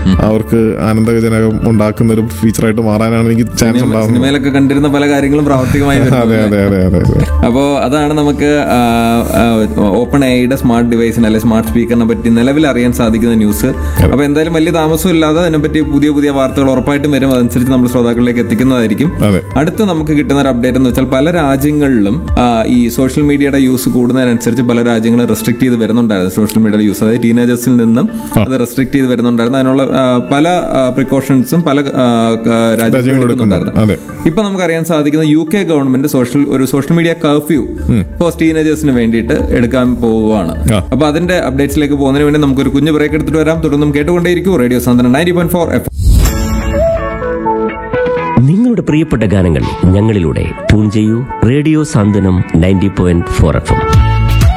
അവർക്ക് ആനന്ദജനകം ഉണ്ടാക്കുന്ന ഒരു ഫീച്ചറായിട്ട് മാറാനാണ് എനിക്ക് ചാൻസ് ഉണ്ടാകുന്നത് സിനിമയിലൊക്കെ കണ്ടിരുന്ന പല കാര്യങ്ങളും പ്രാവർത്തികമായി വരുന്നു അതെ അതെ അതെ അതെ അതെ അപ്പോൾ അതാണ് നമുക്ക് ഓപ്പൺ ഐയുടെ സ്മാർട്ട് ഡിവൈസിന് അല്ലെങ്കിൽ സ്മാർട്ട് സ്പീക്കറിനെ പറ്റി നിലവിൽ അറിയാൻ സാധിക്കുന്ന ന്യൂസ് അപ്പോൾ എന്തായാലും വലിയ താമസം ഇല്ലാതെ അതിനെപ്പറ്റി പുതിയ പുതിയ വാർത്തകൾ ഉറപ്പായിട്ടും വരും അതനുസരിച്ച് നമ്മൾ ശ്രോതാക്കളിലേക്ക് എത്തിക്കുന്നതായിരിക്കും അതെ അടുത്ത് നമുക്ക് കിട്ടുന്ന ഒരു അപ്ഡേറ്റ് എന്ന് വെച്ചാൽ പല രാജ്യങ്ങളിലും ആ, ഈ സോഷ്യൽ മീഡിയയുടെ യൂസ് കൂടുന്നതിനനുസരിച്ച് പല രാജ്യങ്ങളും റെസ്ട്രിക്ട് ചെയ്ത് വരുന്നുണ്ടായിരുന്നു സോഷ്യൽ മീഡിയയുടെ യൂസ് അതായത് ടീനേജേഴ്സിൽ നിന്നും അത് റെസ്ട്രിക്ട് ചെയ്ത് വരുന്നുണ്ടായിരുന്നു അതിനുള്ള ആ, പല പ്രിക്കോഷൻസും പല ആ, ക- രാജ്യങ്ങളും എടുക്കുന്നുണ്ടായിരുന്നു അതെ ഇപ്പൊ നമുക്കറിയാൻ സാധിക്കുന്ന യു കെ ഗവൺമെന്റ് സോഷ്യൽ ഒരു സോഷ്യൽ മീഡിയ കർഫ്യൂ പോസ്റ്റ് ടീനേജേഴ്സിന് വേണ്ടിയിട്ട് എടുക്കാൻ പോവുകയാണ് ആ. അപ്പൊ അതിന്റെ അപ്ഡേറ്റ്സിലേക്ക് പോകുന്നതിന് വേണ്ടി നമുക്കൊരു കുഞ്ഞു ബ്രേക്ക് എടുത്തിട്ട് വരാം തുടർന്നും കേട്ടുകൊണ്ടേയിരിക്കും radio Santhwanam ninety point four F നിങ്ങളുടെ പ്രിയപ്പെട്ട ഗാനങ്ങൾ ഞങ്ങളിലൂടെ ട്യൂൺ ചെയ്യൂ radio Santhwanam ninety point four F M